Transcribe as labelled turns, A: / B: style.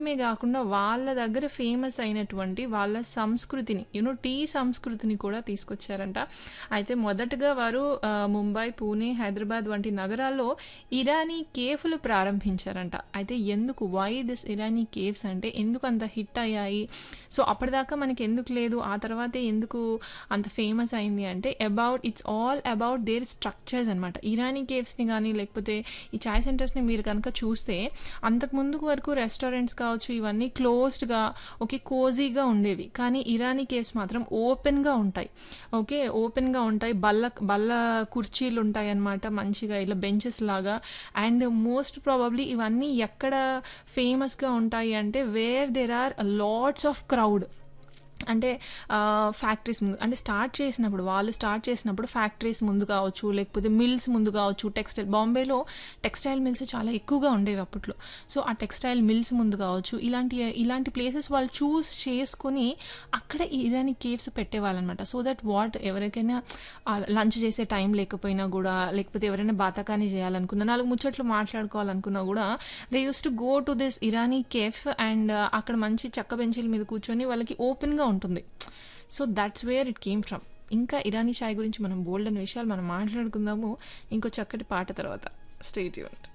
A: మే గాకుండా వాళ్ళ దగ్గర ఫేమస్ అయినటువంటి వాళ్ళ సంస్కృతిని యూనో టీ సంస్కృతిని కూడా తీసుకొచ్చారంట. అయితే మొదటగా వారు ఆహ్, ముంబై, పూణే, హైదరాబాద్ వంటి నగరాల్లో ఇరానీ కేఫ్‌లు ప్రారంభించారంట. అయితే ఎందుకు? వై దిస్ ఇరానీ కేవ్స్ అంటే ఎందుకు అంత హిట్ అయ్యాయి? సో, అప్పటిదాకా మనకెందుకు లేదు? ఆ తర్వాతే ఎందుకు అంత ఫేమస్ అయింది అంటే about it's all about their structures అనమాట. ఇరానీ కేవ్స్‌ని గానీ లేకపోతే ఈ చాయ్ సెంటర్స్‌ని మీరు గనక చూస్తే అంతకు ముందు వరకు రెస్టారెంట్స్ కావచ్చు ఇవన్నీ క్లోజ్డ్‌గా ఓకే. కోజీగా ఉండేవి. కానీ ఇరానీ కేవ్స్ మాత్రం ఓపెన్‌గా ఉంటాయి. ఓకే. ఓపెన్‌గా ఉంటాయి. బల్ల బల్ల కుర్చీలుంటాయన్నమాట. మంచిగా ఇలా బెంచెస్ లాగా అండ్ మోస్ట్ ప్రాబబ్లీ ఇవన్నీ ఎక్కడ ఫేమస్‌గా ఉంటాయి అంటే where there are lots of crowd. అంటే ఆహ్, ఫ్యాక్టరీస్ ముందు అంటే స్టార్ట్ చేసినప్పుడు వాళ్ళు స్టార్ట్ చేసినప్పుడు ఫ్యాక్టరీస్ ముందు కావచ్చు, లేకపోతే మిల్స్ ముందు కావచ్చు, టెక్స్‌టైల్ బాంబేలో టెక్స్‌టైల్ మిల్స్ చాలా ఎక్కువగా ఉండేవి అప్పట్లో. సో, ఆ టెక్స్‌టైల్ మిల్స్ ముందు కావచ్చు, ఇలాంటి ఇలాంటి ప్లేసెస్ వాళ్ళు చూస్ చేసుకొని అక్కడ ఈ ఇరానీ కేవ్స్ పెట్టేవాళ్ళనమాట. సో దట్ వాట్ ఎవరికైనా ఆహ్, లంచ్ చేసే టైం లేకపోయినా గూడా లేకపోతే ఎవరైనా బాతకానీ చేయాలనుకున్నా, నాలుగు ముచ్చట్లు మాట్లాడుకోవాలనుకున్నా గూడా they used to go to this Irani cafe and అక్కడ మంచి చెక్క బెంచీల మీద కూర్చొని వాళ్ళకి ఓపెన్‌గా ఉంటుంది. So, that's where it came from. ఇంకా ఇరానీ చాయ్ గురించి మనం బోలెడన్ని విషయాలు మనం మాట్లాడుకుందాము. ఇంకో చక్కటి పాట తర్వాత. Stay tuned.